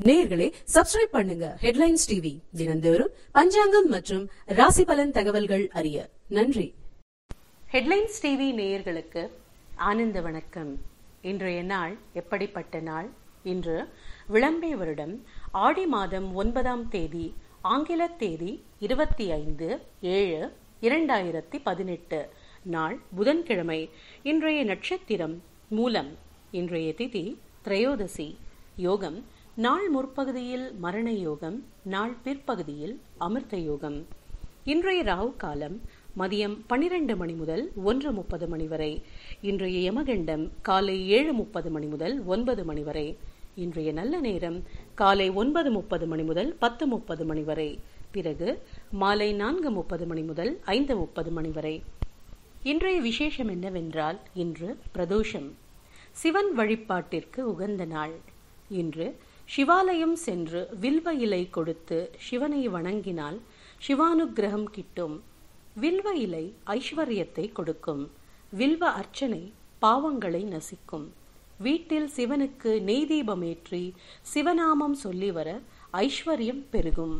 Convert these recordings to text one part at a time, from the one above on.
நேயர்களே சப்ஸ்கிரைப் பண்ணுங்க headlines TV தினந்தோறும் பஞ்சாங்கம் மற்றும் ராசி பலன் தகவல்கள் அறிய நன்றி ஹெட்லைன்ஸ் டிவி நேயர்களுக்கு ஆனந்த வணக்கம் இன்றைய நாள் எப்படிப்பட்ட நாள் இன்று விளம்பே வருடம் ஆடி மாதம் ஒன்பதாம் தேதி ஆங்கில தேதி இருபத்தி ஐந்து ஏழு இரண்டாயிரத்தி பதினெட்டு நாள் புதன்கிழமை இன்றைய நட்சத்திரம் மூலம் இன்றைய திதி திரையோதசி யோகம் நாள் முற்பகுதியில் மரண யோகம் நாள் பிற்பகுதியில் அமிர்த யோகம் இன்றைய ராகு காலம் மதியம் பனிரெண்டு மணி முதல் ஒன்று முப்பது மணி வரை இன்றைய யமகண்டம் காலை ஏழு முப்பது மணி முதல் ஒன்பது மணி வரை இன்றைய நல்ல நேரம் காலை ஒன்பது முப்பது மணி முதல் பத்து முப்பது மணி வரை பிறகு மாலை நான்கு முப்பது மணி முதல் ஐந்து முப்பது மணி வரை இன்றைய விசேஷம் என்னவென்றால் இன்று பிரதோஷம் சிவன் வழிபாட்டிற்கு உகந்த நாள் இன்று சிவாலயம் சென்று வில்வ இலை கொடுத்து சிவனை வணங்கினால் சிவானுக்கிரகம் கிட்டும் வில்வ இலை ஐஸ்வர்யத்தை கொடுக்கும் வில்வ அர்ச்சனை பாவங்களை நசிக்கும் வீட்டில் சிவனுக்கு நெய் தீபமேற்றி சிவநாமம் சொல்லி வர ஐஸ்வர்யம் பெருகும்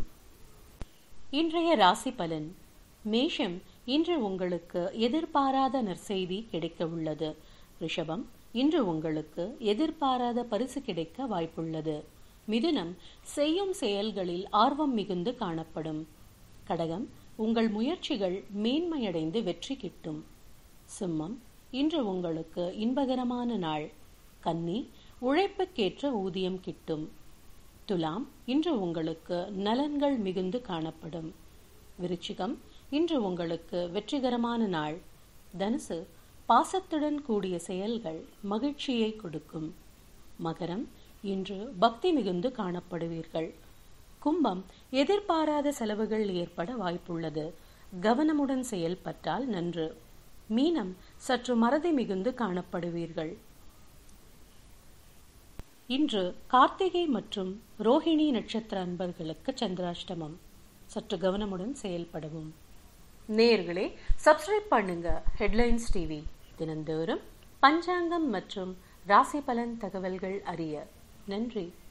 இன்றைய ராசி பலன் மேஷம் இன்று உங்களுக்கு எதிர்பாராத நற்செய்தி கிடைக்க உள்ளது ரிஷபம் இன்று உங்களுக்கு எதிர்பாராத பரிசு கிடைக்க வாய்ப்புள்ளது மிதுனம் செய்யும் செயல்களில் ஆர்வம் மிகுந்து காணப்படும் கடகம் உங்கள் முயற்சிகள் மேன்மையடைந்து வெற்றி கிட்டும் சிம்மம் இன்று உங்களுக்கு இன்பகரமான நாள் கன்னி உழைப்புக்கேற்ற ஊதியம் கிட்டும் துலாம் இன்று உங்களுக்கு நலன்கள் மிகுந்து காணப்படும் விருச்சிகம் இன்று உங்களுக்கு வெற்றிகரமான நாள் தனுசு பாசத்துடன் கூடிய செயல்கள் மகிழ்ச்சியை கொடுக்கும் மகரம் இன்று பக்தி மிகுந்து காணப்படுவீர்கள் கும்பம் எதிர்பாராத செலவுகள் ஏற்பட வாய்ப்புள்ளது கவனமுடன் செயல்பட்டால் நன்று மீனம் சற்று மறதி மிகுந்து காணப்படுவீர்கள் இன்று கார்த்திகை மற்றும் ரோஹிணி நட்சத்திர அன்பர்களுக்கு சந்திராஷ்டமம் சற்று கவனமுடன் செயல்படவும் நேர்களே சப்ஸ்கிரைப் பண்ணுங்க ஹெட்லைன்ஸ் டிவி தினந்தோறும் பஞ்சாங்கம் மற்றும் ராசி பலன் தகவல்கள் அறிய நன்றி